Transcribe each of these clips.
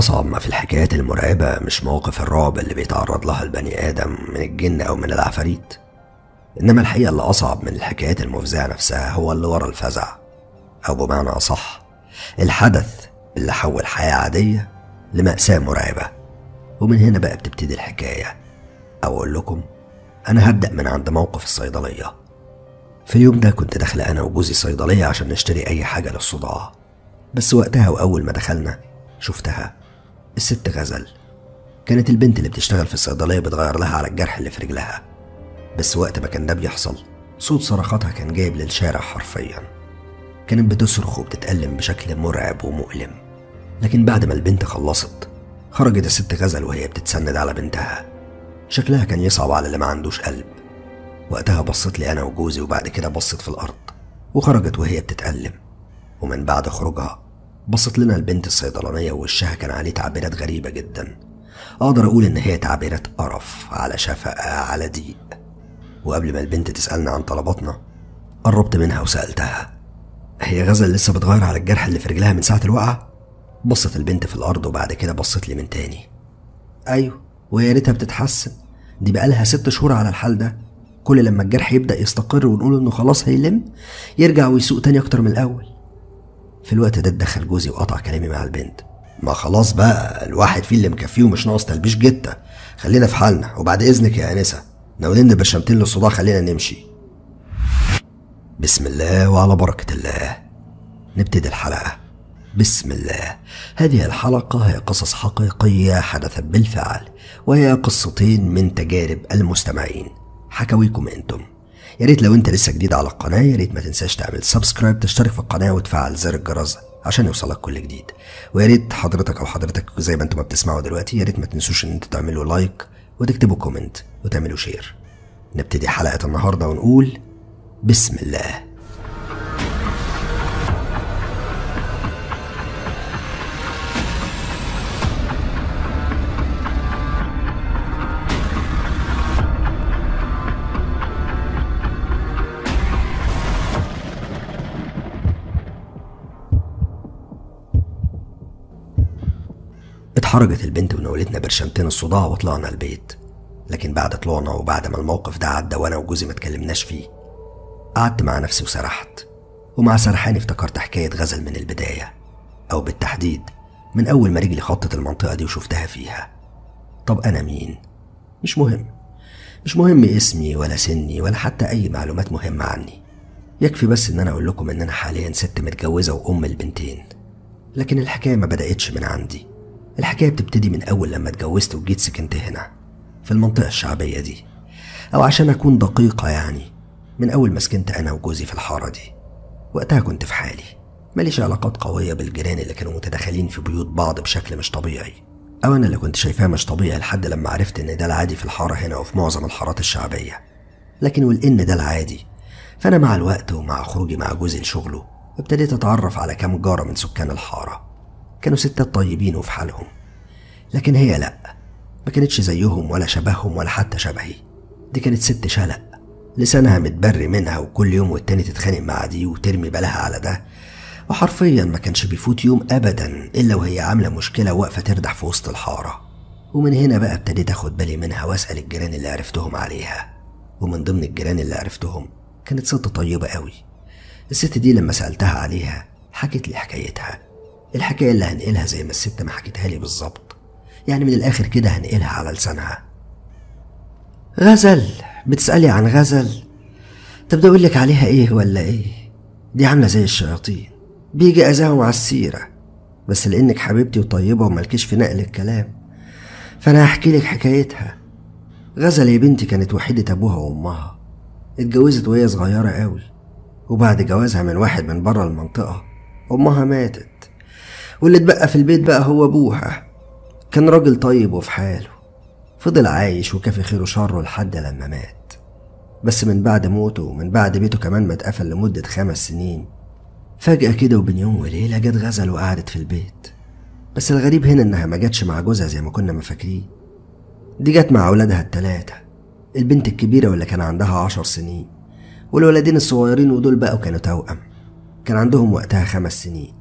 أصعب ما في الحكايات المرعبة مش مواقف الرعب اللي بيتعرض لها البني آدم من الجن أو من العفاريت إنما الحقيقة اللي أصعب من الحكايات المفزعة نفسها هو اللي ورا الفزع أو بمعنى أصح الحدث اللي حول حياة عادية لمأساة مرعبة ومن هنا بقى بتبتدي الحكاية أقول لكم أنا هبدأ من عند موقف الصيدلية في اليوم ده كنت داخل أنا وجوزي صيدلية عشان نشتري أي حاجة للصداع بس وقتها وأول ما دخلنا شفتها الست غزل كانت البنت اللي بتشتغل في الصيدلية بتغير لها على الجرح اللي في رجلها بس وقت ما كان ده بيحصل صوت صرخاتها كان جايب للشارع حرفيا كانت بتصرخ وبتتألم بشكل مرعب ومؤلم لكن بعد ما البنت خلصت خرجت الست غزل وهي بتتسند على بنتها شكلها كان يصعب على اللي ما عندوش قلب وقتها بصت لي أنا وجوزي وبعد كده بصت في الأرض وخرجت وهي بتتألم ومن بعد خروجها بصت لنا البنت الصيدلانية ووشها كان عليه تعبيرات غريبة جدا أقدر أقول إن هي تعبيرات قرف على شفقة على ضيق وقبل ما البنت تسألنا عن طلباتنا قربت منها وسألتها هي غزل لسه بتغير على الجرح اللي في رجلها من ساعة الوقعة؟ بصت البنت في الأرض وبعد كده بصت لي من تاني أيوة ويا ريتها بتتحسن دي بقالها ست شهور على الحال ده كل لما الجرح يبدأ يستقر ونقول إنه خلاص هيلم يرجع ويسوق تاني أكتر من الأول في الوقت ده اتدخل جوزي وقطع كلامي مع البنت ما خلاص بقى الواحد فيه اللي مكفيه ومش ناقص تلبيش جتة خلينا في حالنا وبعد إذنك يا أنسة ناولين برشامتين للصداع خلينا نمشي بسم الله وعلى بركة الله نبتدي الحلقة بسم الله هذه الحلقة هي قصص حقيقية حدثت بالفعل وهي قصتين من تجارب المستمعين حكاويكم انتم يا ريت لو انت لسه جديد على القناة يا ريت ما تنساش تعمل سبسكرايب تشترك في القناة وتفعل زر الجرس عشان يوصلك كل جديد ويا ريت حضرتك او حضرتك زي ما انتم ما بتسمعوا دلوقتي يا ريت ما تنسوش ان انتوا تعملوا لايك وتكتبوا كومنت وتعملوا شير نبتدي حلقة النهاردة ونقول بسم الله اتحرجت البنت ونولتنا برشامتين الصداع وطلعنا البيت لكن بعد طلوعنا وبعد ما الموقف ده عدى وانا وجوزي ما اتكلمناش فيه قعدت مع نفسي وسرحت ومع سرحاني افتكرت حكاية غزل من البداية أو بالتحديد من أول ما رجلي خطت المنطقة دي وشفتها فيها طب أنا مين؟ مش مهم مش مهم اسمي ولا سني ولا حتى أي معلومات مهمة عني يكفي بس إن أنا أقول لكم إن أنا حاليا ست متجوزة وأم البنتين لكن الحكاية ما بدأتش من عندي الحكاية بتبتدي من أول لما اتجوزت وجيت سكنت هنا في المنطقة الشعبية دي أو عشان أكون دقيقة يعني من أول ما سكنت أنا وجوزي في الحارة دي وقتها كنت في حالي ماليش علاقات قوية بالجيران اللي كانوا متداخلين في بيوت بعض بشكل مش طبيعي أو أنا اللي كنت شايفاه مش طبيعي لحد لما عرفت إن ده العادي في الحارة هنا وفي معظم الحارات الشعبية لكن والإن ده العادي فأنا مع الوقت ومع خروجي مع جوزي لشغله ابتديت أتعرف على كام جارة من سكان الحارة كانوا ستات طيبين وفي حالهم لكن هي لأ ما كانتش زيهم ولا شبههم ولا حتى شبهي دي كانت ست شلق لسانها متبري منها وكل يوم والتاني تتخانق مع دي وترمي بالها على ده وحرفيا ما كانش بيفوت يوم ابدا الا وهي عامله مشكله واقفه تردح في وسط الحاره ومن هنا بقى ابتديت اخد بالي منها واسال الجيران اللي عرفتهم عليها ومن ضمن الجيران اللي عرفتهم كانت ست طيبه قوي الست دي لما سالتها عليها حكت لي حكايتها الحكايه اللي هنقلها زي ما الست ما حكتها لي بالظبط يعني من الاخر كده هنقلها على لسانها غزل بتسألي عن غزل طب ده أقول لك عليها إيه ولا إيه دي عاملة زي الشياطين بيجي أذاهم على السيرة بس لأنك حبيبتي وطيبة وملكيش في نقل الكلام فأنا هحكي لك حكايتها غزل يا بنتي كانت وحيدة أبوها وأمها اتجوزت وهي صغيرة قوي وبعد جوازها من واحد من بره المنطقة أمها ماتت واللي اتبقى في البيت بقى هو أبوها كان راجل طيب وفي حاله فضل عايش وكافي خيره شره لحد لما مات بس من بعد موته ومن بعد بيته كمان ما اتقفل لمدة خمس سنين فجأة كده وبين يوم وليلة جت غزل وقعدت في البيت بس الغريب هنا إنها ما جاتش مع جوزها زي ما كنا مفاكرين دي جت مع أولادها التلاتة البنت الكبيرة واللي كان عندها عشر سنين والولدين الصغيرين ودول بقوا كانوا توأم كان عندهم وقتها خمس سنين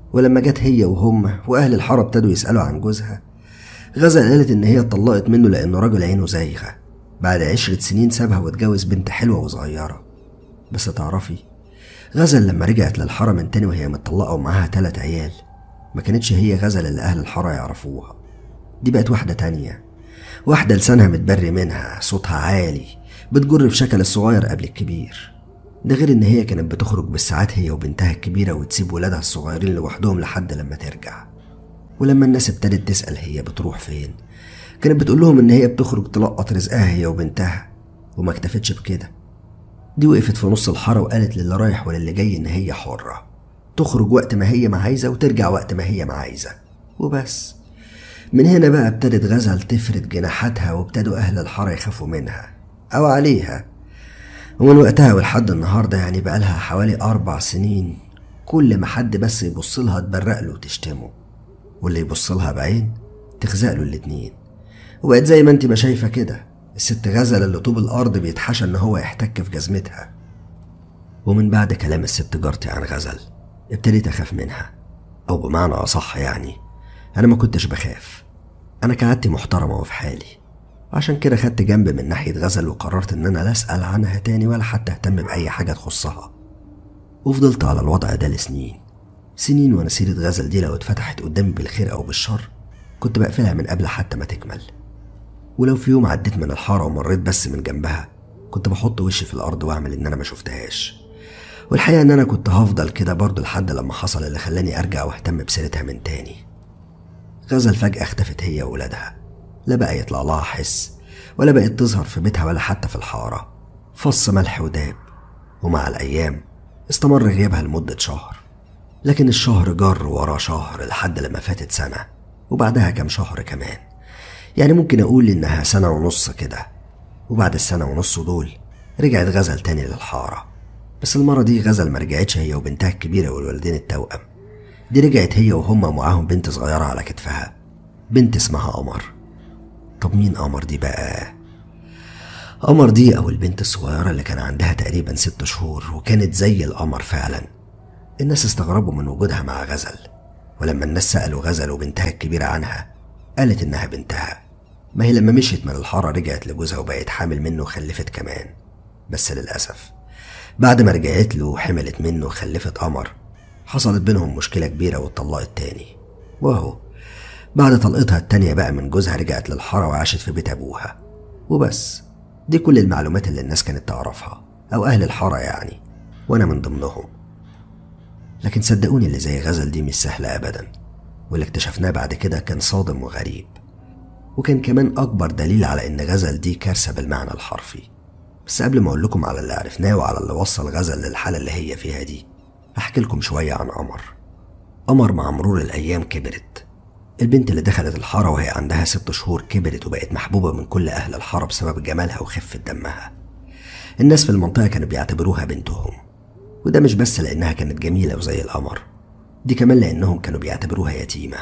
ولما جت هي وهم وأهل الحارة ابتدوا يسألوا عن جوزها غزل قالت إن هي اتطلقت منه لأنه راجل عينه زايغة بعد عشرة سنين سابها واتجوز بنت حلوة وصغيرة بس تعرفي غزل لما رجعت للحارة من تاني وهي متطلقة ومعاها تلات عيال ما كانتش هي غزل اللي أهل الحارة يعرفوها دي بقت واحدة تانية واحدة لسانها متبري منها صوتها عالي بتجر في شكل الصغير قبل الكبير ده غير إن هي كانت بتخرج بالساعات هي وبنتها الكبيرة وتسيب ولادها الصغيرين لوحدهم لحد لما ترجع ولما الناس ابتدت تسأل هي بتروح فين كانت بتقول لهم إن هي بتخرج تلقط رزقها هي وبنتها وما اكتفتش بكده دي وقفت في نص الحارة وقالت للي رايح وللي جاي إن هي حرة تخرج وقت ما هي ما عايزة وترجع وقت ما هي ما عايزة وبس من هنا بقى ابتدت غزل تفرد جناحاتها وابتدوا أهل الحارة يخافوا منها أو عليها ومن وقتها ولحد النهاردة يعني بقالها حوالي أربع سنين كل ما حد بس يبص لها تبرق له وتشتمه واللي يبص لها بعين تخزق له الاتنين وبقت زي ما انت ما شايفة كده الست غزل اللي طوب الأرض بيتحشى إن هو يحتك في جزمتها ومن بعد كلام الست جارتي عن غزل ابتديت أخاف منها أو بمعنى أصح يعني أنا ما كنتش بخاف أنا كعادتي محترمة وفي حالي عشان كده خدت جنب من ناحية غزل وقررت إن أنا لا أسأل عنها تاني ولا حتى أهتم بأي حاجة تخصها وفضلت على الوضع ده لسنين سنين وأنا سيرة غزل دي لو اتفتحت قدامي بالخير أو بالشر كنت بقفلها من قبل حتى ما تكمل ولو في يوم عديت من الحارة ومريت بس من جنبها كنت بحط وشي في الأرض وأعمل إن أنا ما شفتهاش والحقيقة إن أنا كنت هفضل كده برضه لحد لما حصل اللي خلاني أرجع وأهتم بسيرتها من تاني غزل فجأة اختفت هي وولادها لا بقى يطلع لها حس ولا بقت تظهر في بيتها ولا حتى في الحارة فص ملح وداب ومع الأيام استمر غيابها لمدة شهر لكن الشهر جر ورا شهر لحد لما فاتت سنة وبعدها كام شهر كمان يعني ممكن أقول إنها سنة ونص كده وبعد السنة ونص دول رجعت غزل تاني للحارة بس المرة دي غزل ما رجعتش هي وبنتها الكبيرة والولدين التوأم دي رجعت هي وهما معاهم بنت صغيرة على كتفها بنت اسمها قمر طب مين قمر دي بقى قمر دي أو البنت الصغيرة اللي كان عندها تقريبا ست شهور وكانت زي القمر فعلا الناس استغربوا من وجودها مع غزل ولما الناس سألوا غزل وبنتها الكبيرة عنها قالت إنها بنتها ما هي لما مشيت من الحارة رجعت لجوزها وبقت حامل منه وخلفت كمان بس للأسف بعد ما رجعت له وحملت منه وخلفت قمر حصلت بينهم مشكلة كبيرة واتطلقت تاني وهو بعد طلقتها التانية بقى من جوزها رجعت للحارة وعاشت في بيت أبوها وبس دي كل المعلومات اللي الناس كانت تعرفها أو أهل الحارة يعني وأنا من ضمنهم لكن صدقوني اللي زي غزل دي مش سهلة أبدا واللي اكتشفناه بعد كده كان صادم وغريب وكان كمان أكبر دليل على إن غزل دي كارثة بالمعنى الحرفي بس قبل ما أقول لكم على اللي عرفناه وعلى اللي وصل غزل للحالة اللي هي فيها دي أحكي لكم شوية عن قمر قمر مع مرور الأيام كبرت البنت اللي دخلت الحارة وهي عندها ست شهور كبرت وبقت محبوبة من كل أهل الحارة بسبب جمالها وخفة دمها الناس في المنطقة كانوا بيعتبروها بنتهم وده مش بس لأنها كانت جميلة وزي القمر دي كمان لأنهم كانوا بيعتبروها يتيمة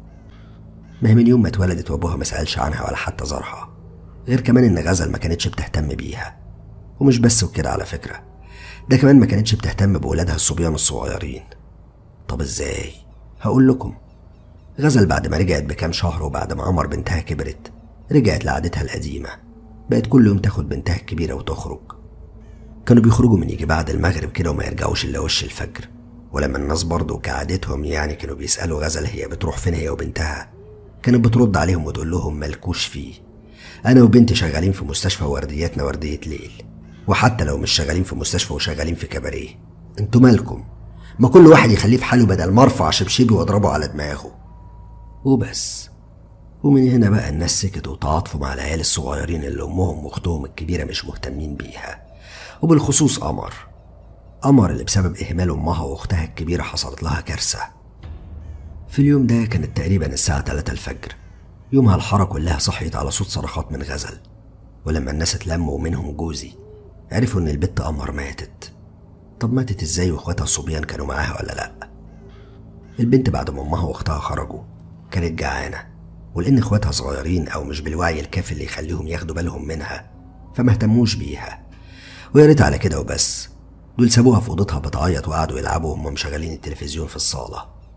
ما هي من يوم ما اتولدت وأبوها ما سألش عنها ولا حتى زارها غير كمان إن غزل ما كانتش بتهتم بيها ومش بس وكده على فكرة ده كمان ما كانتش بتهتم بولادها الصبيان الصغيرين طب ازاي هقول لكم غزل بعد ما رجعت بكام شهر وبعد ما قمر بنتها كبرت رجعت لعادتها القديمة بقت كل يوم تاخد بنتها الكبيرة وتخرج كانوا بيخرجوا من يجي بعد المغرب كده وما يرجعوش إلا وش الفجر ولما الناس برضه كعادتهم يعني كانوا بيسألوا غزل هي بتروح فين هي وبنتها كانت بترد عليهم وتقول لهم ملكوش فيه أنا وبنتي شغالين في مستشفى وردياتنا وردية ليل وحتى لو مش شغالين في مستشفى وشغالين في كباريه انتوا مالكم ما كل واحد يخليه في حاله بدل ما ارفع شبشبي واضربه على دماغه وبس ومن هنا بقى الناس سكتوا وتعاطفوا مع العيال الصغيرين اللي امهم واختهم الكبيره مش مهتمين بيها وبالخصوص قمر قمر اللي بسبب اهمال امها واختها الكبيره حصلت لها كارثه في اليوم ده كانت تقريبا الساعه 3 الفجر يومها الحاره كلها صحيت على صوت صرخات من غزل ولما الناس اتلموا منهم جوزي عرفوا ان البت قمر ماتت طب ماتت ازاي واخواتها الصبيان كانوا معاها ولا لا البنت بعد ما امها واختها خرجوا كانت جعانه ولان اخواتها صغيرين او مش بالوعي الكافي اللي يخليهم ياخدوا بالهم منها فما اهتموش بيها ويا ريت على كده وبس دول سابوها في اوضتها بتعيط وقعدوا يلعبوا وهم مشغلين التلفزيون في الصاله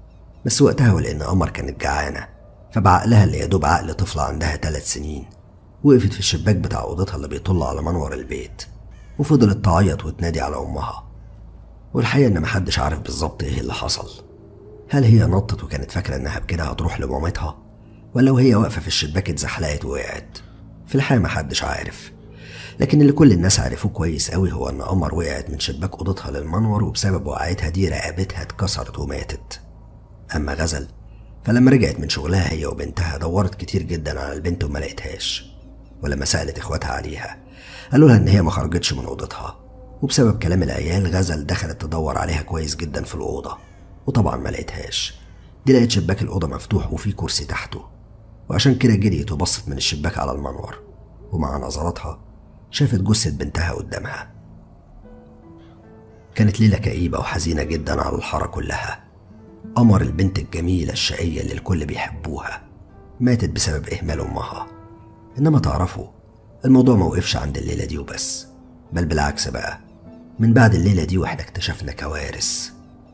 بس وقتها ولأن قمر كانت جعانة فبعقلها اللي يدوب عقل طفلة عندها ثلاث سنين وقفت في الشباك بتاع أوضتها اللي بيطل على منور البيت وفضلت تعيط وتنادي على أمها والحقيقة إن محدش عارف بالظبط إيه اللي حصل هل هي نطت وكانت فاكرة إنها بكده هتروح لمامتها ولا وهي واقفة في الشباك اتزحلقت ووقعت في الحقيقة محدش عارف لكن اللي كل الناس عرفوه كويس قوي هو إن قمر وقعت من شباك أوضتها للمنور وبسبب وقعتها دي رقبتها اتكسرت وماتت أما غزل فلما رجعت من شغلها هي وبنتها دورت كتير جدا على البنت وما لقيتهاش ولما سألت إخواتها عليها قالوا لها إن هي ما خرجتش من أوضتها وبسبب كلام العيال غزل دخلت تدور عليها كويس جدا في الأوضة وطبعا ما لقيتهاش دي لقيت شباك الأوضة مفتوح وفي كرسي تحته وعشان كده جريت وبصت من الشباك على المنور ومع نظراتها شافت جثة بنتها قدامها كانت ليلة كئيبة وحزينة جدا على الحارة كلها قمر البنت الجميلة الشقية اللي الكل بيحبوها ماتت بسبب إهمال أمها إنما تعرفوا الموضوع ما وقفش عند الليلة دي وبس بل بالعكس بقى من بعد الليلة دي واحنا اكتشفنا كوارث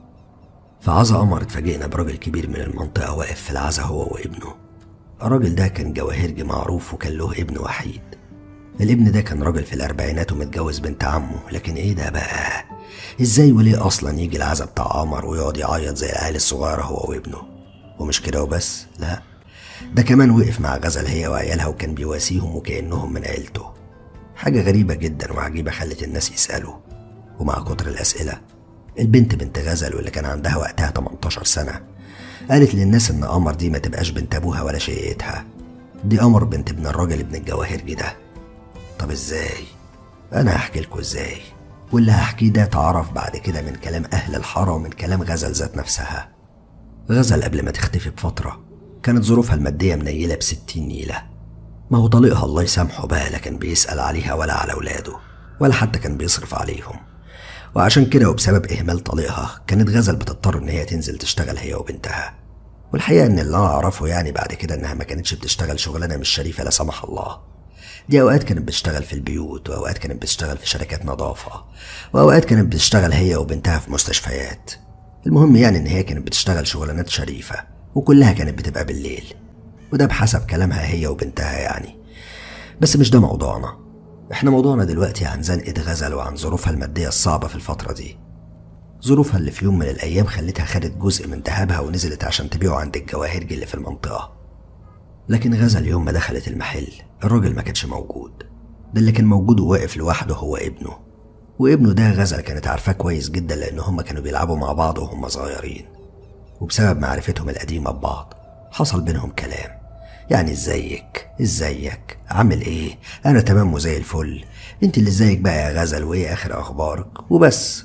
في عزا قمر اتفاجئنا براجل كبير من المنطقة واقف في العزا هو وابنه الراجل ده كان جواهرجي معروف وكان له ابن وحيد الابن ده كان راجل في الأربعينات ومتجوز بنت عمه لكن ايه ده بقى ازاي وليه اصلا يجي العزا بتاع قمر ويقعد يعيط زي العيال الصغيرة هو وابنه ومش كده وبس لا ده كمان وقف مع غزل هي وعيالها وكان بيواسيهم وكأنهم من عيلته حاجة غريبة جدا وعجيبة خلت الناس يسألوا ومع كتر الأسئلة البنت بنت غزل واللي كان عندها وقتها 18 سنة قالت للناس إن قمر دي ما تبقاش بنت أبوها ولا شقيقتها دي قمر بنت ابن الراجل ابن الجواهرجي ده طب ازاي؟ أنا هحكي لكم ازاي واللي هحكيه ده اتعرف بعد كده من كلام أهل الحارة ومن كلام غزل ذات نفسها غزل قبل ما تختفي بفترة كانت ظروفها المادية منيلة بستين نيلة ما هو طليقها الله يسامحه بقى لا كان بيسأل عليها ولا على أولاده ولا حتى كان بيصرف عليهم وعشان كده وبسبب إهمال طليقها كانت غزل بتضطر إن هي تنزل تشتغل هي وبنتها والحقيقة إن اللي أنا أعرفه يعني بعد كده إنها ما كانتش بتشتغل شغلانة مش شريفة لا سمح الله دي أوقات كانت بتشتغل في البيوت وأوقات كانت بتشتغل في شركات نظافة وأوقات كانت بتشتغل هي وبنتها في مستشفيات المهم يعني إن هي كانت بتشتغل شغلانات شريفة وكلها كانت بتبقى بالليل وده بحسب كلامها هي وبنتها يعني بس مش ده موضوعنا احنا موضوعنا دلوقتي عن زنقة غزل وعن ظروفها المادية الصعبة في الفترة دي ظروفها اللي في يوم من الأيام خلتها خدت جزء من ذهبها ونزلت عشان تبيعه عند الجواهرجي اللي في المنطقة لكن غزل يوم ما دخلت المحل الراجل ما كانش موجود ده اللي كان موجود وواقف لوحده هو ابنه وابنه ده غزل كانت عارفاه كويس جدا لأن هما كانوا بيلعبوا مع بعض وهم صغيرين وبسبب معرفتهم القديمة ببعض حصل بينهم كلام يعني ازيك ازيك عامل ايه انا تمام وزي الفل انت اللي ازيك بقى يا غزل وايه اخر اخبارك وبس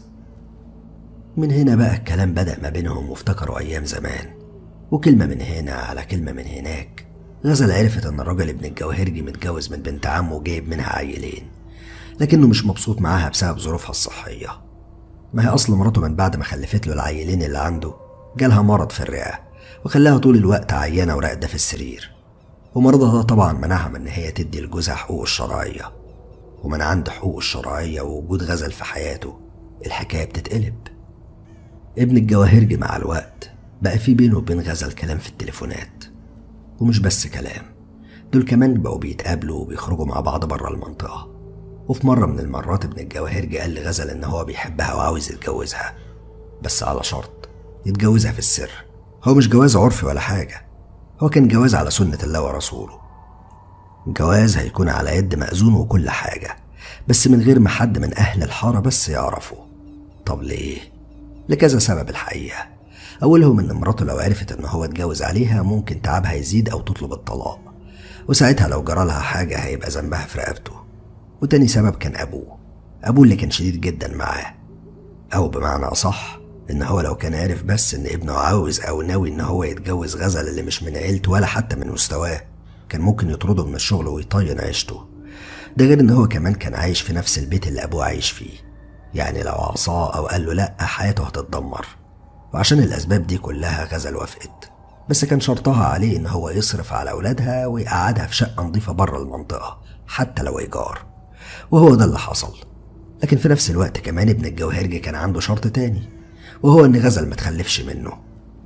من هنا بقى الكلام بدأ ما بينهم وافتكروا ايام زمان وكلمة من هنا على كلمة من هناك غزل عرفت ان الراجل ابن الجواهرجي متجوز من بنت عمه وجايب منها عيلين لكنه مش مبسوط معاها بسبب ظروفها الصحية ما هي أصل مراته من بعد ما خلفت له العيلين اللي عنده جالها مرض في الرئة وخلاها طول الوقت عيانة وراقدة في السرير ومرضها ده طبعا منعها من إن هي تدي لجوزها حقوقه الشرعية ومن عند حقوقه الشرعية ووجود غزل في حياته الحكاية بتتقلب ابن الجواهرجي مع الوقت بقى في بينه وبين غزل كلام في التليفونات ومش بس كلام دول كمان بقوا بيتقابلوا وبيخرجوا مع بعض بره المنطقة وفي مرة من المرات ابن الجواهرجي قال لغزل إن هو بيحبها وعاوز يتجوزها بس على شرط يتجوزها في السر هو مش جواز عرفي ولا حاجة هو كان جواز على سنة الله ورسوله جواز هيكون على يد مأذون وكل حاجة بس من غير ما حد من أهل الحارة بس يعرفه طب ليه؟ لكذا سبب الحقيقة أولهم إن مراته لو عرفت إن هو اتجوز عليها ممكن تعبها يزيد أو تطلب الطلاق وساعتها لو جرالها حاجة هيبقى ذنبها في رقبته وتاني سبب كان أبوه أبوه اللي كان شديد جدا معاه أو بمعنى أصح إن هو لو كان عارف بس إن ابنه عاوز أو ناوي إن هو يتجوز غزل اللي مش من عيلته ولا حتى من مستواه كان ممكن يطرده من الشغل ويطين عيشته ده غير إن هو كمان كان عايش في نفس البيت اللي أبوه عايش فيه يعني لو عصاه أو قال له لأ حياته هتتدمر وعشان الأسباب دي كلها غزل وافقت بس كان شرطها عليه إن هو يصرف على أولادها ويقعدها في شقة نظيفة بره المنطقة حتى لو إيجار وهو ده اللي حصل لكن في نفس الوقت كمان ابن الجوهرجي كان عنده شرط تاني وهو إن غزل ما تخلفش منه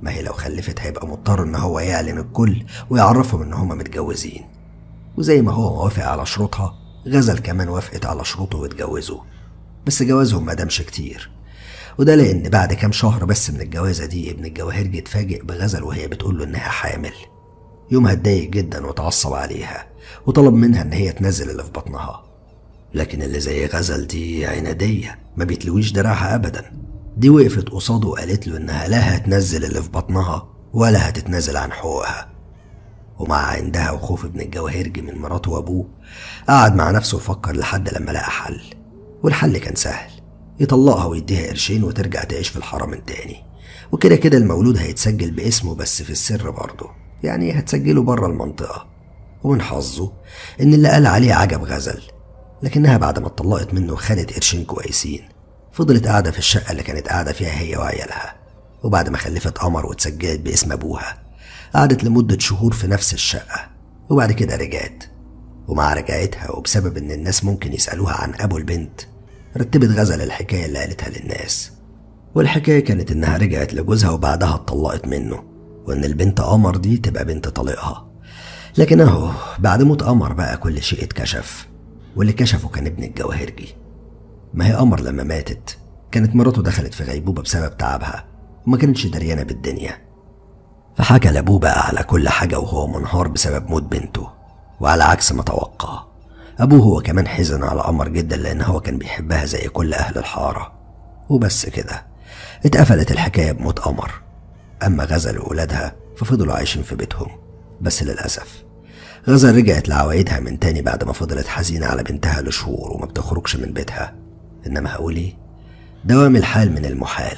ما هي لو خلفت هيبقى مضطر ان هو يعلن الكل ويعرفهم ان هما متجوزين وزي ما هو موافق على شروطها غزل كمان وافقت على شروطه واتجوزوا بس جوازهم ما دامش كتير وده لان بعد كام شهر بس من الجوازه دي ابن الجواهرجي اتفاجئ بغزل وهي بتقول له انها حامل يومها اتضايق جدا وتعصب عليها وطلب منها ان هي تنزل اللي في بطنها لكن اللي زي غزل دي عنادية ما بيتلويش دراعها أبدا دي وقفت قصاده وقالت له إنها لا هتنزل اللي في بطنها ولا هتتنازل عن حقوقها ومع عندها وخوف ابن الجواهرجي من مراته وأبوه قعد مع نفسه وفكر لحد لما لقى حل والحل كان سهل يطلقها ويديها قرشين وترجع تعيش في الحرم من تاني وكده كده المولود هيتسجل باسمه بس في السر برضه يعني هتسجله بره المنطقة ومن حظه إن اللي قال عليه عجب غزل لكنها بعد ما اتطلقت منه خدت قرشين كويسين فضلت قاعدة في الشقة اللي كانت قاعدة فيها هي وعيالها وبعد ما خلفت قمر واتسجلت باسم أبوها قعدت لمدة شهور في نفس الشقة وبعد كده رجعت ومع رجعتها وبسبب إن الناس ممكن يسألوها عن أبو البنت رتبت غزل الحكاية اللي قالتها للناس والحكاية كانت إنها رجعت لجوزها وبعدها اتطلقت منه وإن البنت قمر دي تبقى بنت طليقها لكن أهو بعد موت قمر بقى كل شيء اتكشف واللي كشفه كان ابن الجواهرجي ما هي قمر لما ماتت كانت مراته دخلت في غيبوبة بسبب تعبها وما كانتش دريانة بالدنيا فحكى لأبوه بقى على كل حاجة وهو منهار بسبب موت بنته وعلى عكس ما توقع أبوه هو كمان حزن على قمر جدا لأن هو كان بيحبها زي كل أهل الحارة وبس كده اتقفلت الحكاية بموت قمر أما غزل وولادها ففضلوا عايشين في بيتهم بس للأسف غزل رجعت لعوايدها من تاني بعد ما فضلت حزينة على بنتها لشهور وما بتخرجش من بيتها إنما هقول إيه؟ دوام الحال من المحال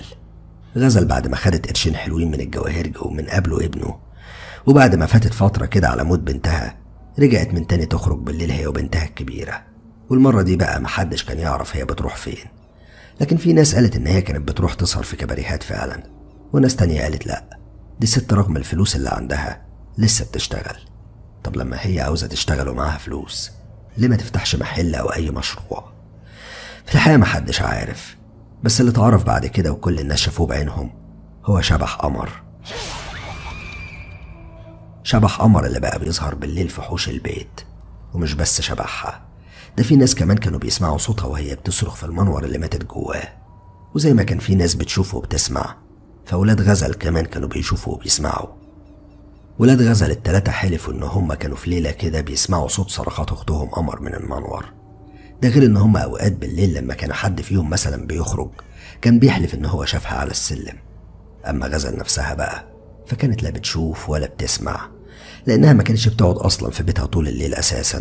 غزل بعد ما خدت قرشين حلوين من الجواهرج ومن قبله ابنه وبعد ما فاتت فترة كده على موت بنتها رجعت من تاني تخرج بالليل هي وبنتها الكبيرة والمرة دي بقى محدش كان يعرف هي بتروح فين لكن في ناس قالت إن هي كانت بتروح تسهر في كباريهات فعلا وناس تانية قالت لأ دي ست رغم الفلوس اللي عندها لسه بتشتغل طب لما هي عاوزة تشتغل ومعاها فلوس ليه ما تفتحش محل أو أي مشروع في الحقيقة محدش عارف بس اللي اتعرف بعد كده وكل الناس شافوه بعينهم هو شبح قمر شبح قمر اللي بقى بيظهر بالليل في حوش البيت ومش بس شبحها ده في ناس كمان كانوا بيسمعوا صوتها وهي بتصرخ في المنور اللي ماتت جواه وزي ما كان في ناس بتشوفه وبتسمع فولاد غزل كمان كانوا بيشوفوا وبيسمعوا ولاد غزل التلاتة حلفوا إن هما كانوا في ليلة كده بيسمعوا صوت صرخات أختهم قمر من المنور ده غير إن هما أوقات بالليل لما كان حد فيهم مثلا بيخرج كان بيحلف إن هو شافها على السلم أما غزل نفسها بقى فكانت لا بتشوف ولا بتسمع لأنها ما كانتش بتقعد أصلا في بيتها طول الليل أساسا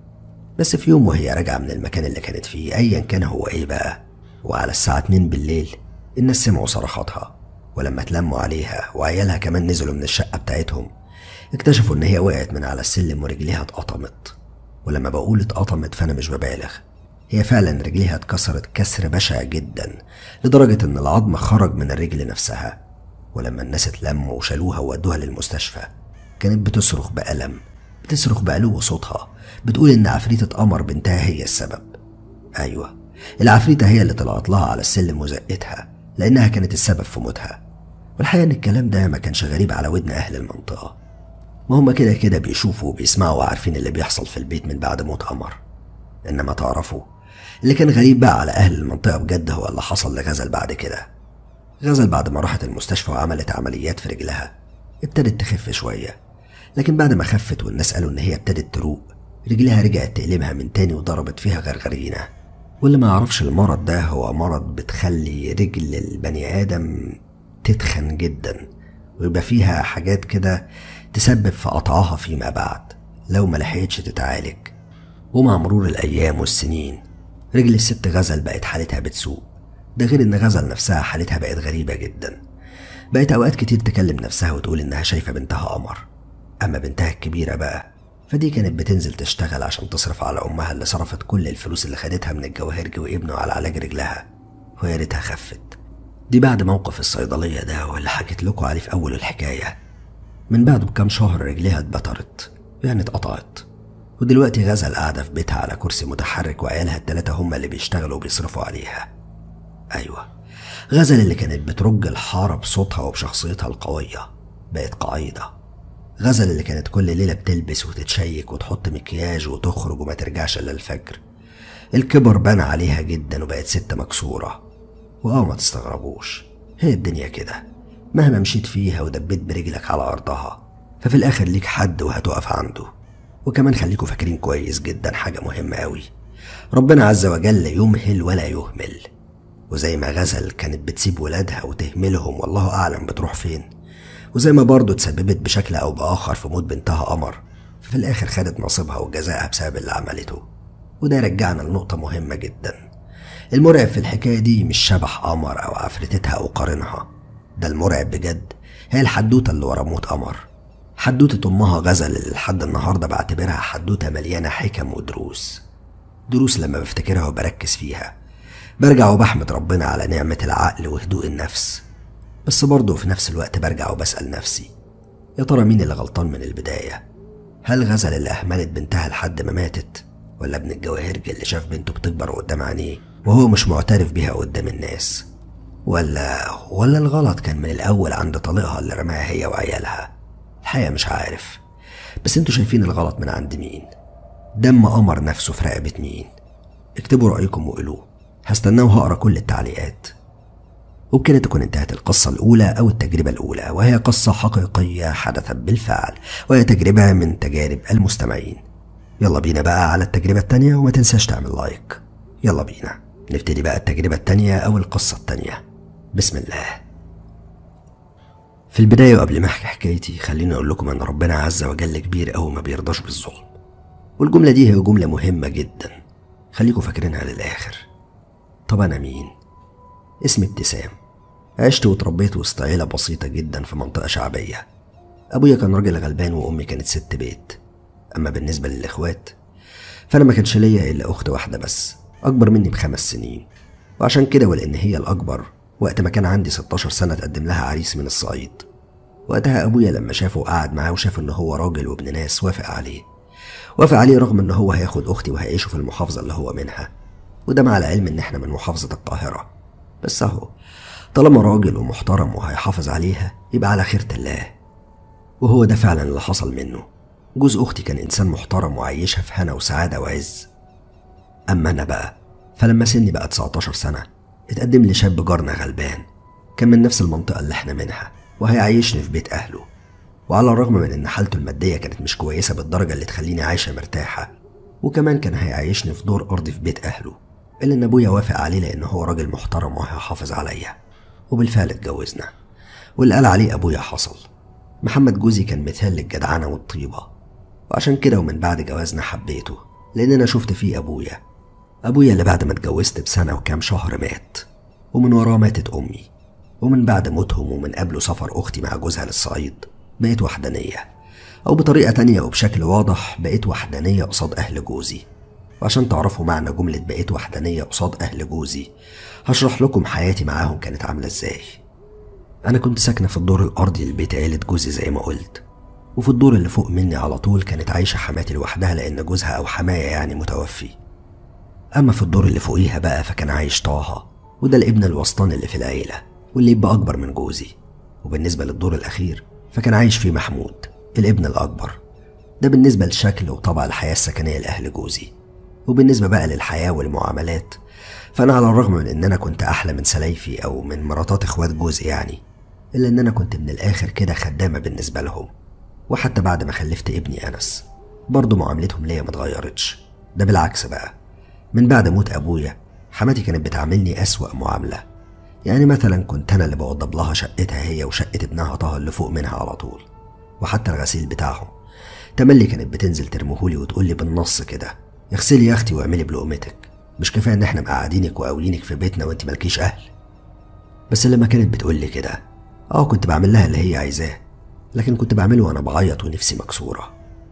بس في يوم وهي راجعة من المكان اللي كانت فيه أيا كان هو إيه بقى وعلى الساعة 2 بالليل الناس سمعوا صرخاتها ولما اتلموا عليها وعيالها كمان نزلوا من الشقة بتاعتهم اكتشفوا إن هي وقعت من على السلم ورجليها اتقطمت ولما بقول اتقطمت فأنا مش ببالغ هي فعلا رجليها اتكسرت كسر بشع جدا لدرجة إن العظم خرج من الرجل نفسها ولما الناس اتلموا وشالوها وودوها للمستشفى كانت بتصرخ بألم بتصرخ بعلو صوتها بتقول إن عفريتة قمر بنتها هي السبب أيوة العفريتة هي اللي طلعت لها على السلم وزقتها لأنها كانت السبب في موتها والحقيقة إن الكلام ده ما كانش غريب على ودن أهل المنطقة ما هما كده كده بيشوفوا وبيسمعوا وعارفين اللي بيحصل في البيت من بعد موت قمر إنما تعرفوا اللي كان غريب بقى على أهل المنطقة بجد هو اللي حصل لغزل بعد كده غزل بعد ما راحت المستشفى وعملت عمليات في رجلها ابتدت تخف شوية لكن بعد ما خفت والناس قالوا إن هي ابتدت تروق رجلها رجعت تقلبها من تاني وضربت فيها غرغرينة واللي ما يعرفش المرض ده هو مرض بتخلي رجل البني آدم تتخن جدا ويبقى فيها حاجات كده تسبب في قطعها فيما بعد لو ما لحقتش تتعالج ومع مرور الأيام والسنين رجل الست غزل بقت حالتها بتسوء ده غير إن غزل نفسها حالتها بقت غريبة جدا بقت أوقات كتير تكلم نفسها وتقول إنها شايفة بنتها قمر أما بنتها الكبيرة بقى فدي كانت بتنزل تشتغل عشان تصرف على أمها اللي صرفت كل الفلوس اللي خدتها من الجواهرجي وابنه على علاج رجلها ويا ريتها خفت دي بعد موقف الصيدلية ده واللي حكيت لكم عليه في أول الحكاية من بعده بكام شهر رجليها اتبترت يعني اتقطعت ودلوقتي غزل قاعدة في بيتها على كرسي متحرك وعيالها التلاتة هما اللي بيشتغلوا وبيصرفوا عليها أيوة غزل اللي كانت بترج الحارة بصوتها وبشخصيتها القوية بقت قاعدة غزل اللي كانت كل ليلة بتلبس وتتشيك وتحط مكياج وتخرج وما ترجعش إلا الفجر الكبر بان عليها جدا وبقت ست مكسورة واه ما تستغربوش هي الدنيا كده مهما مشيت فيها ودبيت برجلك على أرضها ففي الآخر ليك حد وهتقف عنده وكمان خليكوا فاكرين كويس جدا حاجة مهمة أوي ربنا عز وجل يمهل ولا يهمل وزي ما غزل كانت بتسيب ولادها وتهملهم والله أعلم بتروح فين وزي ما برضه تسببت بشكل أو بآخر في موت بنتها قمر ففي الآخر خدت نصيبها وجزاءها بسبب اللي عملته وده يرجعنا لنقطة مهمة جدا المرعب في الحكاية دي مش شبح قمر أو عفرتتها أو قارنها ده المرعب بجد هي الحدوتة اللي ورا موت قمر حدوتة أمها غزل اللي لحد النهاردة بعتبرها حدوتة مليانة حكم ودروس دروس لما بفتكرها وبركز فيها برجع وبحمد ربنا على نعمة العقل وهدوء النفس بس برضه في نفس الوقت برجع وبسأل نفسي يا ترى مين اللي غلطان من البداية هل غزل اللي أهملت بنتها لحد ما ماتت ولا ابن الجواهرجي اللي شاف بنته بتكبر قدام عينيه وهو مش معترف بيها قدام الناس ولا ولا الغلط كان من الأول عند طليقها اللي رماها هي وعيالها الحقيقة مش عارف بس انتوا شايفين الغلط من عند مين دم قمر نفسه في رقبة مين اكتبوا رأيكم وقولوه هستناه وهقرا كل التعليقات وبكده تكون انتهت القصة الأولى أو التجربة الأولى وهي قصة حقيقية حدثت بالفعل وهي تجربة من تجارب المستمعين يلا بينا بقى على التجربة التانية وما تنساش تعمل لايك يلا بينا نبتدي بقى التجربة التانية أو القصة التانية بسم الله في البداية وقبل ما أحكي حكايتي خليني أقول لكم أن ربنا عز وجل كبير أوي ما بيرضاش بالظلم والجملة دي هي جملة مهمة جدا خليكم فاكرينها للآخر طب أنا مين؟ اسمي ابتسام عشت واتربيت وسط عيلة بسيطة جدا في منطقة شعبية أبويا كان راجل غلبان وأمي كانت ست بيت أما بالنسبة للإخوات فأنا ما كانش ليا إلا أخت واحدة بس أكبر مني بخمس سنين وعشان كده ولأن هي الأكبر وقت ما كان عندي 16 سنة تقدم لها عريس من الصعيد وقتها أبويا لما شافه قعد معاه وشاف إن هو راجل وابن ناس وافق عليه وافق عليه رغم إن هو هياخد أختي وهيعيشوا في المحافظة اللي هو منها وده مع العلم إن إحنا من محافظة القاهرة بس أهو طالما راجل ومحترم وهيحافظ عليها يبقى على خيرة الله وهو ده فعلا اللي حصل منه جوز أختي كان إنسان محترم وعيشها في هنا وسعادة وعز أما أنا بقى فلما سني بقى 19 سنة اتقدم لي شاب جارنا غلبان كان من نفس المنطقة اللي احنا منها وهيعيشني في بيت أهله وعلى الرغم من إن حالته المادية كانت مش كويسة بالدرجة اللي تخليني عايشة مرتاحة وكمان كان هيعيشني في دور أرضي في بيت أهله إلا إن أبويا وافق عليه لأن هو راجل محترم وهيحافظ عليا وبالفعل اتجوزنا واللي قال عليه أبويا حصل محمد جوزي كان مثال للجدعنة والطيبة وعشان كده ومن بعد جوازنا حبيته لأن أنا شفت فيه أبويا أبويا اللي بعد ما اتجوزت بسنة وكام شهر مات ومن وراه ماتت أمي ومن بعد موتهم ومن قبله سفر أختي مع جوزها للصعيد بقيت وحدانية أو بطريقة تانية وبشكل واضح بقيت وحدانية قصاد أهل جوزي وعشان تعرفوا معنى جملة بقيت وحدانية قصاد أهل جوزي هشرح لكم حياتي معاهم كانت عاملة إزاي أنا كنت ساكنة في الدور الأرضي لبيت عيلة جوزي زي ما قلت وفي الدور اللي فوق مني على طول كانت عايشة حماتي لوحدها لأن جوزها أو حماية يعني متوفي أما في الدور اللي فوقيها بقى فكان عايش طه وده الابن الوسطاني اللي في العيلة واللي يبقى أكبر من جوزي وبالنسبة للدور الأخير فكان عايش فيه محمود الابن الأكبر ده بالنسبة لشكل وطبع الحياة السكنية لأهل جوزي وبالنسبة بقى للحياة والمعاملات فأنا على الرغم من إن أنا كنت أحلى من سلايفي أو من مراتات إخوات جوزي يعني إلا إن أنا كنت من الآخر كده خدامة بالنسبة لهم وحتى بعد ما خلفت ابني أنس برضه معاملتهم ليا متغيرتش ده بالعكس بقى من بعد موت أبويا حماتي كانت بتعاملني أسوأ معاملة يعني مثلا كنت أنا اللي بوضب لها شقتها هي وشقة ابنها طه اللي فوق منها على طول وحتى الغسيل بتاعهم تملي كانت بتنزل ترمهولي وتقولي بالنص كده اغسلي يا اختي واعملي بلقمتك مش كفايه ان احنا مقعدينك وقاولينك في بيتنا وانت مالكيش اهل بس لما كانت بتقولي كده اه كنت بعمل لها اللي هي عايزاه لكن كنت بعمله وانا بعيط ونفسي مكسوره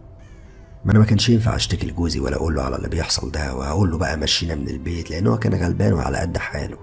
ما انا ما كانش ينفع اشتكي لجوزي ولا اقول له على اللي بيحصل ده واقول له بقى مشينا من البيت لان هو كان غلبان وعلى قد حاله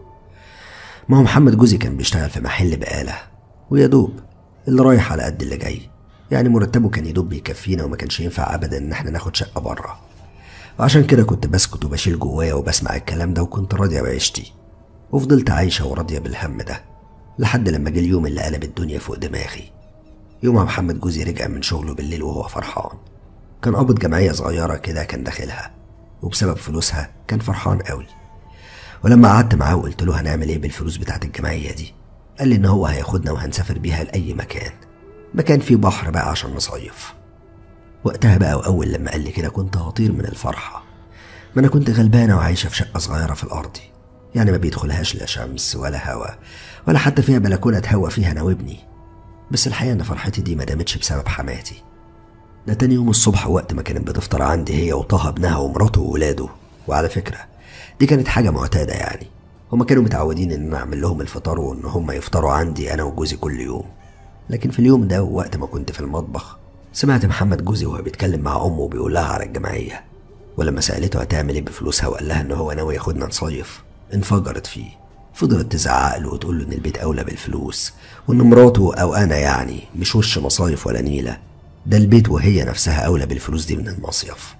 ما هو محمد جوزي كان بيشتغل في محل بقاله ويا دوب اللي رايح على قد اللي جاي يعني مرتبه كان يدوب بيكفينا وما كانش ينفع ابدا ان احنا ناخد شقه بره وعشان كده كنت بسكت وبشيل جوايا وبسمع الكلام ده وكنت راضية بعيشتي وفضلت عايشة وراضية بالهم ده لحد لما جه اليوم اللي قلب الدنيا فوق دماغي يومها محمد جوزي رجع من شغله بالليل وهو فرحان كان قابض جمعية صغيرة كده كان داخلها وبسبب فلوسها كان فرحان قوي ولما قعدت معاه وقلت له هنعمل ايه بالفلوس بتاعت الجمعية دي قال لي ان هو هياخدنا وهنسافر بيها لأي مكان مكان فيه بحر بقى عشان نصيف وقتها بقى وأول لما قال لي كده كنت هطير من الفرحة ما أنا كنت غلبانة وعايشة في شقة صغيرة في الأرض يعني ما بيدخلهاش لا شمس ولا هوا ولا حتى فيها بلكونة اتهوى فيها أنا وابني بس الحقيقة إن فرحتي دي ما دامتش بسبب حماتي ده تاني يوم الصبح وقت ما كانت بتفطر عندي هي وطه ابنها ومراته وولاده وعلى فكرة دي كانت حاجة معتادة يعني هما كانوا متعودين إن أنا أعمل لهم الفطار وإن هما يفطروا عندي أنا وجوزي كل يوم لكن في اليوم ده وقت ما كنت في المطبخ سمعت محمد جوزي وهو بيتكلم مع أمه وبيقول لها على الجمعية ولما سألته هتعمل إيه بفلوسها وقال لها إن هو ناوي ياخدنا نصيف انفجرت فيه فضلت تزعق له وتقول له إن البيت أولى بالفلوس وإن مراته أو أنا يعني مش وش مصايف ولا نيلة ده البيت وهي نفسها أولى بالفلوس دي من المصيف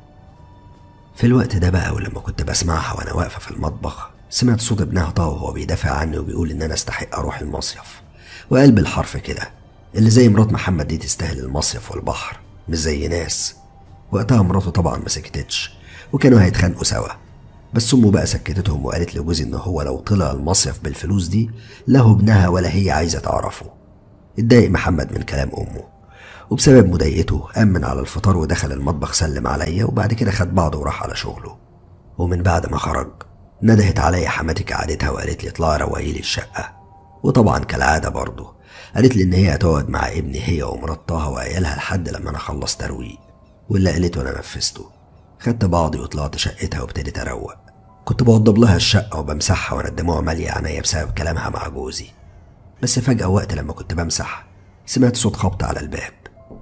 في الوقت ده بقى ولما كنت بسمعها وأنا واقفة في المطبخ سمعت صوت ابنها طه وهو بيدافع عني وبيقول إن أنا أستحق أروح المصيف وقال بالحرف كده اللي زي مرات محمد دي تستاهل المصيف والبحر مش زي ناس وقتها مراته طبعا ما سكتتش وكانوا هيتخانقوا سوا بس امه بقى سكتتهم وقالت لجوزي ان هو لو طلع المصيف بالفلوس دي لا هو ابنها ولا هي عايزه تعرفه اتضايق محمد من كلام امه وبسبب مضايقته امن على الفطار ودخل المطبخ سلم عليا وبعد كده خد بعضه وراح على شغله ومن بعد ما خرج ندهت عليا حماتي كعادتها وقالت لي اطلعي روقي لي الشقه وطبعا كالعاده برضه قالت لي ان هي هتقعد مع ابني هي ومرات طه وعيالها لحد لما انا اخلص ترويق واللي قالته انا نفذته خدت بعضي وطلعت شقتها وابتديت اروق كنت بوضب لها الشقه وبمسحها وانا الدموع ماليه عينيا بسبب كلامها مع جوزي بس فجاه وقت لما كنت بمسح سمعت صوت خبط على الباب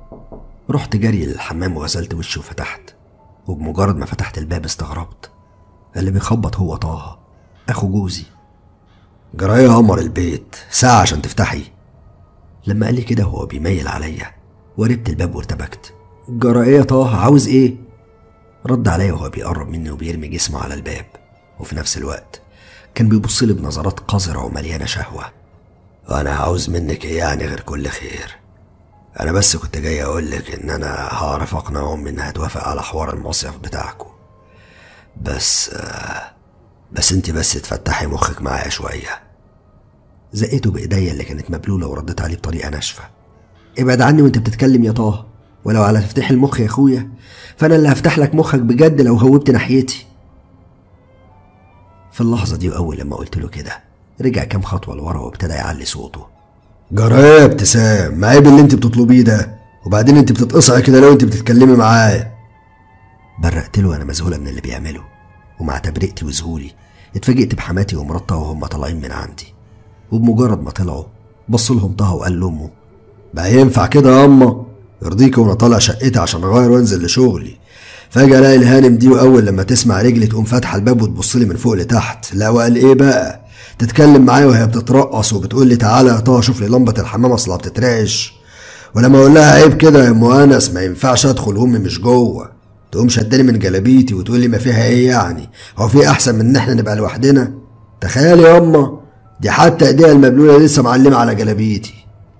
رحت جري للحمام وغسلت وشي وفتحت وبمجرد ما فتحت الباب استغربت اللي بيخبط هو طه اخو جوزي جرايه يا قمر البيت ساعة عشان تفتحي لما قال لي كده وهو بيميل عليا وربت الباب وارتبكت جرايه يا طه عاوز ايه رد عليا وهو بيقرب مني وبيرمي جسمه على الباب وفي نفس الوقت كان بيبص لي بنظرات قذرة ومليانة شهوة وأنا عاوز منك إيه يعني غير كل خير أنا بس كنت جاي أقولك إن أنا هعرف أقنع أمي إنها توافق على حوار المصيف بتاعكم بس آه، بس انت بس تفتحي مخك معايا شوية زقيته بإيديا اللي كانت مبلولة ورديت عليه بطريقة ناشفة ابعد عني وانت بتتكلم يا طه ولو على تفتح المخ يا اخويا فانا اللي هفتح لك مخك بجد لو هوبت ناحيتي في اللحظة دي وأول لما قلت له كده رجع كام خطوة لورا وابتدى يعلي صوته جرايه يا ابتسام ما عيب اللي انت بتطلبيه ده وبعدين انت بتتقصعي كده لو انت بتتكلمي معايا برقت له وانا مذهوله من اللي بيعمله ومع تبرئتي وذهولي اتفاجئت بحماتي ومراتها وهم طالعين من عندي وبمجرد ما طلعوا بص لهم طه وقال لامه بقى ينفع كده يا اما يرضيك وانا طالع شقتي عشان اغير وانزل لشغلي فجأة الاقي الهانم دي واول لما تسمع رجلي تقوم فاتحة الباب وتبص لي من فوق لتحت لا وقال ايه بقى تتكلم معايا وهي بتترقص وبتقول لي تعالى يا طه شوف لي لمبة الحمام اصلها بتترعش ولما اقول لها عيب كده يا ام انس ما ينفعش ادخل وامي مش جوه تقوم شداني من جلابيتي وتقول لي ما فيها ايه يعني هو في احسن من ان احنا نبقى لوحدنا تخيل يا اما دي حتى ايديها المبلوله لسه معلمه على جلابيتي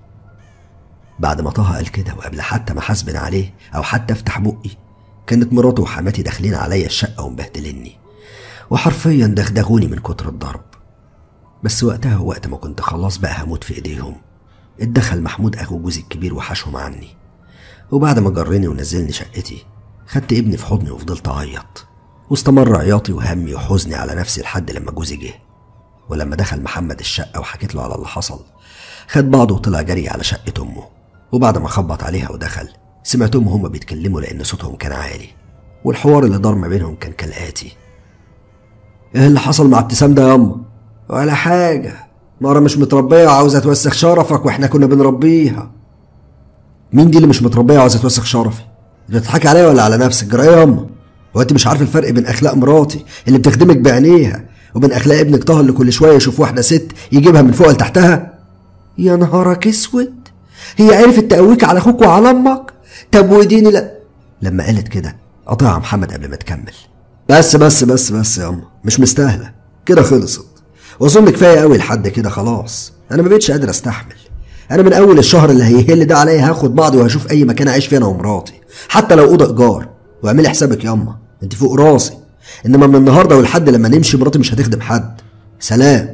بعد ما طه قال كده وقبل حتى ما حاسبن عليه او حتى افتح بقي كانت مراته وحماتي داخلين عليا الشقه ومبهدلني وحرفيا دغدغوني من كتر الضرب بس وقتها وقت ما كنت خلاص بقى هموت في ايديهم اتدخل محمود اخو جوزي الكبير وحشهم عني وبعد ما جرني ونزلني شقتي خدت ابني في حضني وفضلت اعيط واستمر عياطي وهمي وحزني على نفسي لحد لما جوزي جه ولما دخل محمد الشقة وحكيت له على اللي حصل خد بعضه وطلع جري على شقة أمه وبعد ما خبط عليها ودخل سمعتهم هما بيتكلموا لأن صوتهم كان عالي والحوار اللي دار ما بينهم كان كالآتي ايه اللي حصل مع ابتسام ده ياما ولا حاجة مرة مش متربية وعاوزة توسخ شرفك واحنا كنا بنربيها مين دي اللي مش متربية وعاوزة توسخ شرفي بتضحكي عليا ولا على نفسك جرايه ياما هو انت مش عارف الفرق بين اخلاق مراتي اللي بتخدمك بعينيها وبين اخلاق ابنك طه اللي كل شويه يشوف واحده ست يجيبها من فوق لتحتها يا نهارك اسود هي عرفت تقويك على اخوك وعلى امك طب وديني لا لما قالت كده قطعها محمد قبل ما تكمل بس بس بس بس يا اما مش مستاهله كده خلصت واظن كفايه قوي لحد كده خلاص انا ما بقتش قادر استحمل انا من اول الشهر اللي هيهل ده عليا هاخد بعضي وهشوف اي مكان اعيش فيه انا ومراتي حتى لو اوضه ايجار واعملي حسابك ياما انت فوق راسي انما من النهارده ولحد لما نمشي مراتي مش هتخدم حد سلام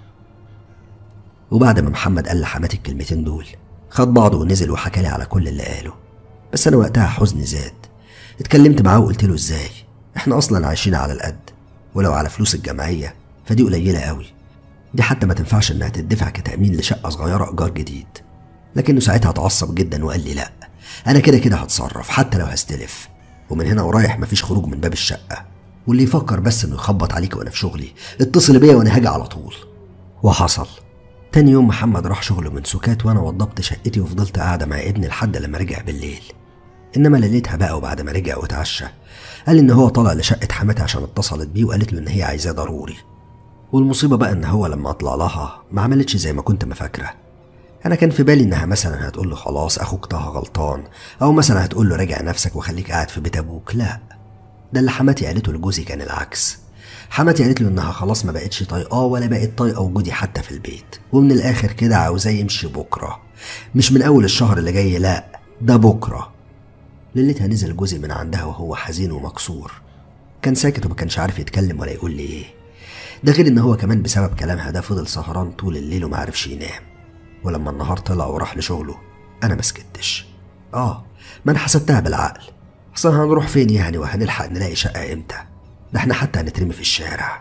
وبعد ما محمد قال لحماتي الكلمتين دول خد بعضه ونزل وحكى لي على كل اللي قاله بس انا وقتها حزني زاد اتكلمت معاه وقلت له ازاي احنا اصلا عايشين على القد ولو على فلوس الجمعيه فدي قليله قوي دي حتى ما تنفعش انها تدفع كتامين لشقه صغيره ايجار جديد لكنه ساعتها اتعصب جدا وقال لي لا انا كده كده هتصرف حتى لو هستلف ومن هنا ورايح مفيش خروج من باب الشقه واللي يفكر بس انه يخبط عليك وانا في شغلي اتصل بيا وانا هاجي على طول وحصل تاني يوم محمد راح شغله من سكات وانا وضبت شقتي وفضلت قاعده مع ابني لحد لما رجع بالليل انما ليلتها بقى وبعد ما رجع واتعشى قال ان هو طلع لشقه حماتي عشان اتصلت بيه وقالت له ان هي عايزاه ضروري والمصيبه بقى ان هو لما اطلع لها ما عملتش زي ما كنت مفاكره انا كان في بالي انها مثلا هتقول له خلاص اخوك طه غلطان او مثلا هتقول له راجع نفسك وخليك قاعد في بيت ابوك لا ده اللي حماتي قالته لجوزي كان العكس حماتي قالت له انها خلاص ما بقتش طايقاه ولا بقت طايقه وجودي حتى في البيت ومن الاخر كده عاوزاه يمشي بكره مش من اول الشهر اللي جاي لا ده بكره ليلتها نزل جوزي من عندها وهو حزين ومكسور كان ساكت وما كانش عارف يتكلم ولا يقول لي ايه ده غير ان هو كمان بسبب كلامها ده فضل سهران طول الليل وما عرفش ينام ولما النهار طلع وراح لشغله انا ما سكتش اه ما انا حسبتها بالعقل اصل هنروح فين يعني وهنلحق نلاقي شقه امتى ده احنا حتى هنترمي في الشارع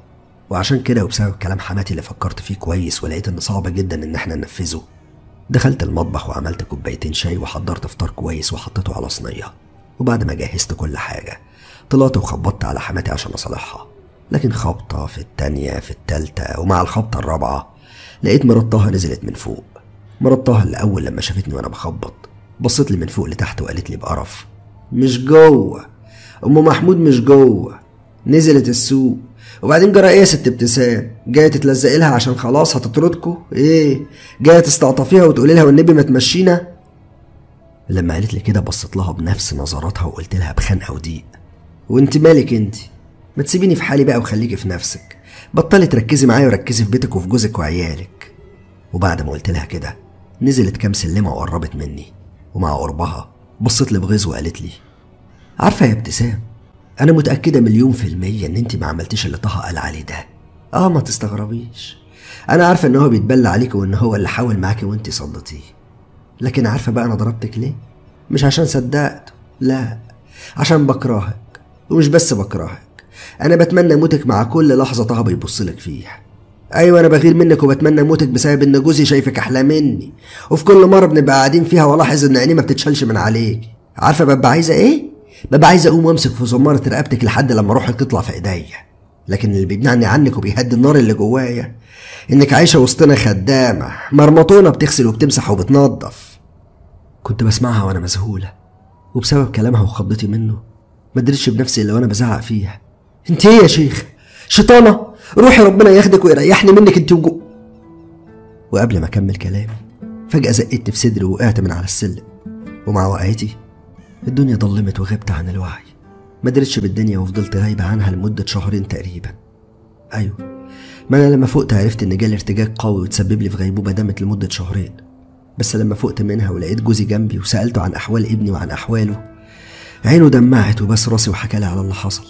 وعشان كده وبسبب كلام حماتي اللي فكرت فيه كويس ولقيت ان صعب جدا ان احنا ننفذه دخلت المطبخ وعملت كوبايتين شاي وحضرت فطار كويس وحطيته على صينيه وبعد ما جهزت كل حاجه طلعت وخبطت على حماتي عشان اصالحها لكن خبطه في التانيه في التالته ومع الخبطه الرابعه لقيت مرات طه نزلت من فوق مرات طه اللي اول لما شافتني وانا بخبط بصت لي من فوق لتحت وقالت لي بقرف مش جوه ام محمود مش جوه نزلت السوق وبعدين جرى ايه يا ست ابتسام جايه تتلزقي لها عشان خلاص هتطردكوا ايه جايه تستعطفيها وتقولي لها والنبي ما تمشينا لما قالت لي كده بصيت لها بنفس نظراتها وقلت لها بخنقه وضيق وانت مالك انت ما تسيبيني في حالي بقى وخليكي في نفسك بطلي تركزي معايا وركزي في بيتك وفي جوزك وعيالك وبعد ما قلت لها كده نزلت كام سلمه وقربت مني ومع قربها بصت لي بغيظ وقالت لي عارفه يا ابتسام انا متاكده مليون في الميه ان انت ما عملتيش اللي طه قال عليه ده اه ما تستغربيش انا عارفه ان هو بيتبلى عليك وان هو اللي حاول معاكي وانت صدتيه لكن عارفه بقى انا ضربتك ليه مش عشان صدقت لا عشان بكرهك ومش بس بكرهك انا بتمنى موتك مع كل لحظه طه بيبص لك فيها ايوه انا بغير منك وبتمنى موتك بسبب ان جوزي شايفك احلى مني وفي كل مره بنبقى قاعدين فيها والاحظ ان عيني ما بتتشالش من عليك عارفه ببقى عايزه ايه ببقى عايز اقوم وامسك في زماره رقبتك لحد لما روحك تطلع في ايديا لكن اللي بيمنعني عنك وبيهدي النار اللي جوايا انك عايشه وسطنا خدامه مرمطونه بتغسل وبتمسح وبتنظف كنت بسمعها وانا مذهوله وبسبب كلامها وخضتي منه ما ادريتش بنفسي الا وانا بزعق فيها انت ايه يا شيخ شيطانه روحي ربنا ياخدك ويريحني منك انت وجو وقبل ما اكمل كلامي فجاه زقت في صدري ووقعت من على السلم ومع وقعتي الدنيا ضلمت وغبت عن الوعي ما درتش بالدنيا وفضلت غايبة عنها لمدة شهرين تقريبا أيوة ما أنا لما فقت عرفت إن جالي ارتجاج قوي وتسبب لي في غيبوبة دامت لمدة شهرين بس لما فقت منها ولقيت جوزي جنبي وسألته عن أحوال ابني وعن أحواله عينه دمعت وبس راسي وحكى لي على اللي حصل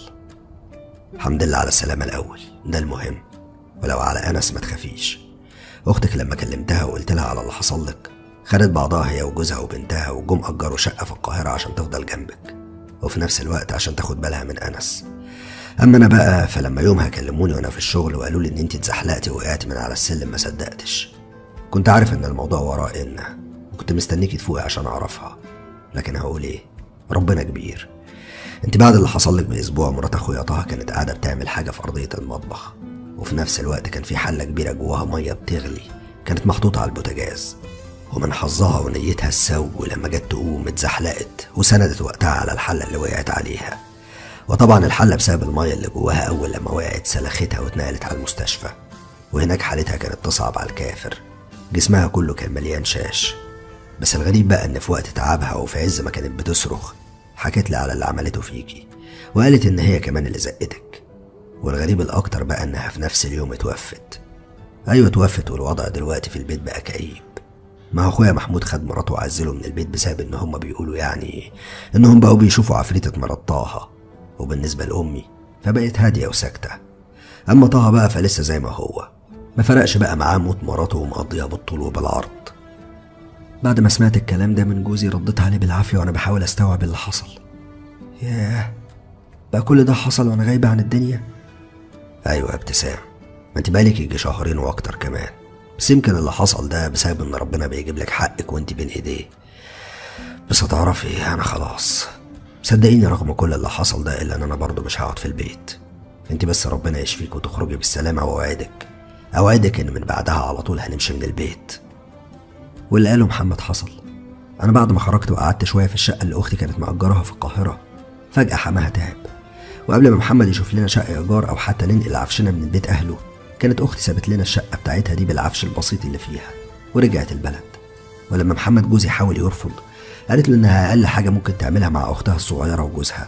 الحمد لله على السلامة الأول ده المهم ولو على أنس ما تخافيش أختك لما كلمتها وقلت لها على اللي حصل لك خدت بعضها هي وجوزها وبنتها وجم أجروا شقة في القاهرة عشان تفضل جنبك وفي نفس الوقت عشان تاخد بالها من أنس أما أنا بقى فلما يومها كلموني وأنا في الشغل وقالوا لي إن أنت اتزحلقتي وقعتي من على السلم ما صدقتش كنت عارف إن الموضوع وراه إن وكنت مستنيكي تفوقي عشان أعرفها لكن هقول إيه ربنا كبير انت بعد اللي حصل لك باسبوع مرات اخويا طه كانت قاعده بتعمل حاجه في ارضيه المطبخ وفي نفس الوقت كان في حله كبيره جواها ميه بتغلي كانت محطوطه على البوتاجاز ومن حظها ونيتها السو لما جت تقوم اتزحلقت وسندت وقتها على الحله اللي وقعت عليها وطبعا الحله بسبب الميه اللي جواها اول لما وقعت سلختها واتنقلت على المستشفى وهناك حالتها كانت تصعب على الكافر جسمها كله كان مليان شاش بس الغريب بقى ان في وقت تعبها وفي عز ما كانت بتصرخ حكت لي على اللي عملته فيكي وقالت ان هي كمان اللي زقتك والغريب الأكتر بقى إنها في نفس اليوم اتوفت أيوة اتوفت والوضع دلوقتي في البيت بقى كئيب ما هو أخويا محمود خد مراته وعزله من البيت بسبب إن هما بيقولوا يعني إنهم بقوا بيشوفوا عفريتة مرات طه وبالنسبة لأمي فبقت هادية وساكتة أما طه بقى فلسه زي ما هو ما فرقش بقى معاه موت مراته ومقضيها بالطول وبالعرض بعد ما سمعت الكلام ده من جوزي رديت عليه بالعافية وأنا بحاول أستوعب اللي حصل ياه بقى كل ده حصل وأنا غايبة عن الدنيا أيوة يا ابتسام ما انت بالك يجي شهرين وأكتر كمان بس يمكن اللي حصل ده بسبب إن ربنا بيجيب لك حقك وانت بين إيديه بس هتعرفي أنا خلاص صدقيني رغم كل اللي حصل ده إلا إن أنا برضه مش هقعد في البيت انت بس ربنا يشفيك وتخرجي بالسلامة وأوعدك أوعدك إن من بعدها على طول هنمشي من البيت واللي قاله محمد حصل أنا بعد ما خرجت وقعدت شوية في الشقة اللي أختي كانت مأجراها في القاهرة فجأة حماها تعب وقبل ما محمد يشوف لنا شقة إيجار أو حتى ننقل عفشنا من بيت أهله كانت أختي سابت لنا الشقة بتاعتها دي بالعفش البسيط اللي فيها ورجعت البلد ولما محمد جوزي حاول يرفض قالت له إنها أقل حاجة ممكن تعملها مع أختها الصغيرة وجوزها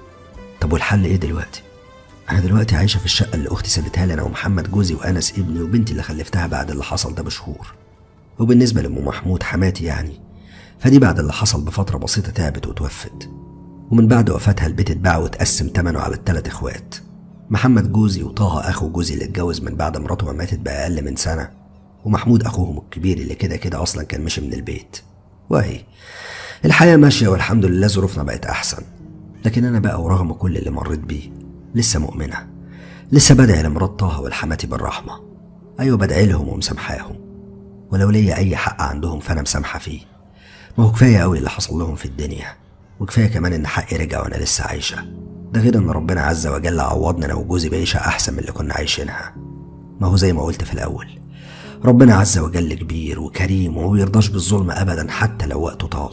طب والحل إيه دلوقتي؟ أنا دلوقتي عايشة في الشقة اللي أختي سابتها لي أنا ومحمد جوزي وأنس ابني وبنتي اللي خلفتها بعد اللي حصل ده بشهور وبالنسبة لأم محمود حماتي يعني فدي بعد اللي حصل بفترة بسيطة تعبت وتوفت ومن بعد وفاتها البيت اتباع واتقسم تمنه على التلات اخوات محمد جوزي وطه اخو جوزي اللي اتجوز من بعد مراته ما ماتت بأقل من سنة ومحمود اخوهم الكبير اللي كده كده اصلا كان مشي من البيت وهي الحياة ماشية والحمد لله ظروفنا بقت احسن لكن انا بقى ورغم كل اللي مريت بيه لسه مؤمنة لسه بدعي لمرات طه والحماتي بالرحمة ايوه بدعي لهم ومسامحاهم ولو ليا اي حق عندهم فانا مسامحة فيه ما هو كفاية قوي اللي حصل لهم في الدنيا وكفاية كمان إن حقي رجع وأنا لسه عايشة ده غير إن ربنا عز وجل عوضنا أنا وجوزي بعيشة أحسن من اللي كنا عايشينها ما هو زي ما قلت في الأول ربنا عز وجل كبير وكريم وما بيرضاش بالظلم أبدا حتى لو وقته طال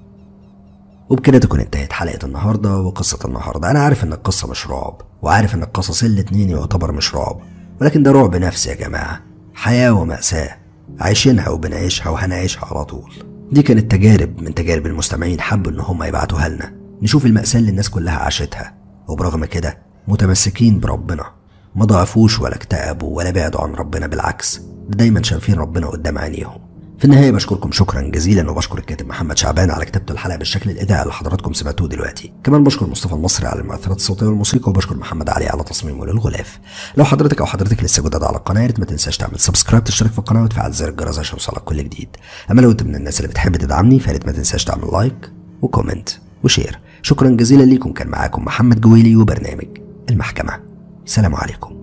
وبكده تكون انتهت حلقة النهاردة وقصة النهاردة أنا عارف إن القصة مش رعب وعارف إن القصص الاتنين يعتبر مش رعب ولكن ده رعب نفسي يا جماعة حياة ومأساة عايشينها وبنعيشها وهنعيشها على طول دي كانت تجارب من تجارب المستمعين حبوا ان هم يبعتوها لنا نشوف المأساة اللي الناس كلها عاشتها وبرغم كده متمسكين بربنا ما ضعفوش ولا اكتئبوا ولا بعدوا عن ربنا بالعكس ده دايما شايفين ربنا قدام عينيهم في النهاية بشكركم شكرا جزيلا وبشكر الكاتب محمد شعبان على كتابة الحلقة بالشكل الإذاعي اللي حضراتكم سمعتوه دلوقتي كمان بشكر مصطفى المصري على المؤثرات الصوتية والموسيقى وبشكر محمد علي على تصميمه للغلاف لو حضرتك أو حضرتك لسه جداد على القناة يا ريت ما تنساش تعمل سبسكرايب تشترك في القناة وتفعل زر الجرس عشان يوصلك كل جديد أما لو أنت من الناس اللي بتحب تدعمني فيا ريت ما تنساش تعمل لايك وكومنت وشير شكرا جزيلا ليكم كان معاكم محمد جويلي وبرنامج المحكمة سلام عليكم